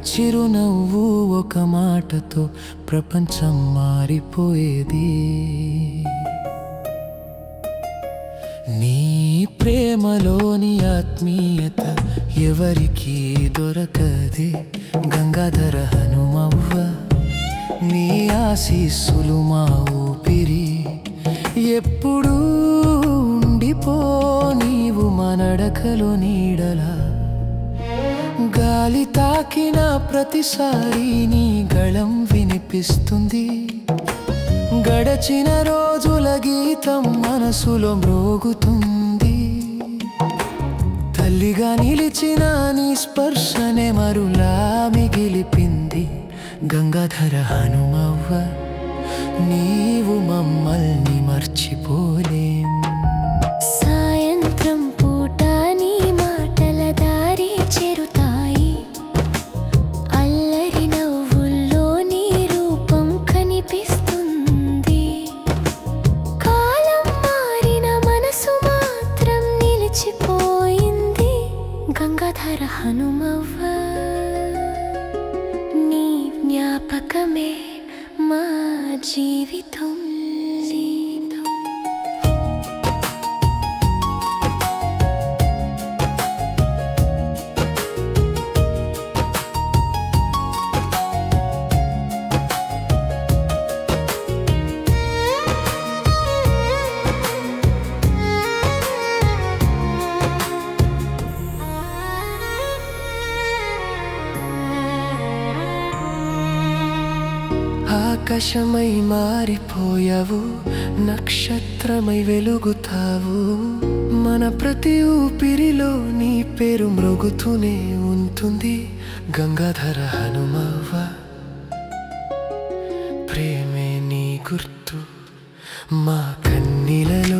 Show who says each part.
Speaker 1: చిరునవ్వు ఒక మాటతో ప్రపంచం మారిపోయేది నీ ప్రేమలోని ఆత్మీయత ఎవరికీ దొరకదే గంగాధర హనుమవ్వ నీ ఆశీస్సులు మా ఊపిరి ఎప్పుడూ ఉండిపో నీవు మనడకలో నీడలా గాలి తాకిన ప్రతిసారి నీ గళం వినిపిస్తుంది గడచిన రోజుల గీతం మనసులో మ్రోగుతుంది తల్లిగా నిలిచిన నీ స్పర్శనే మరులా మిగిలిపింది గంగాధర హనుమవ్వ నీవు మమ్మల్ని మర్చిపోలేం
Speaker 2: సాయంత్రం పూట నీ మాటల దారి చేరుతాయి అల్లరి నవ్వుల్లో నీ రూపం కనిపిస్తుంది కాలం మారిన మనసు మాత్రం నిలిచిపోయింది గంగాధర హనుమవ్వ నీ జ్ఞాపకమే మా జీవితం జీవితం
Speaker 1: ఆకాశమై మారిపోయావు నక్షత్రమై వెలుగుతావు మన ప్రతి ఊపిరిలో నీ పేరు మ్రొగుతూనే ఉంటుంది గంగాధర హనుమవ్వ ప్రేమే నీ గుర్తు మా కన్నీలలో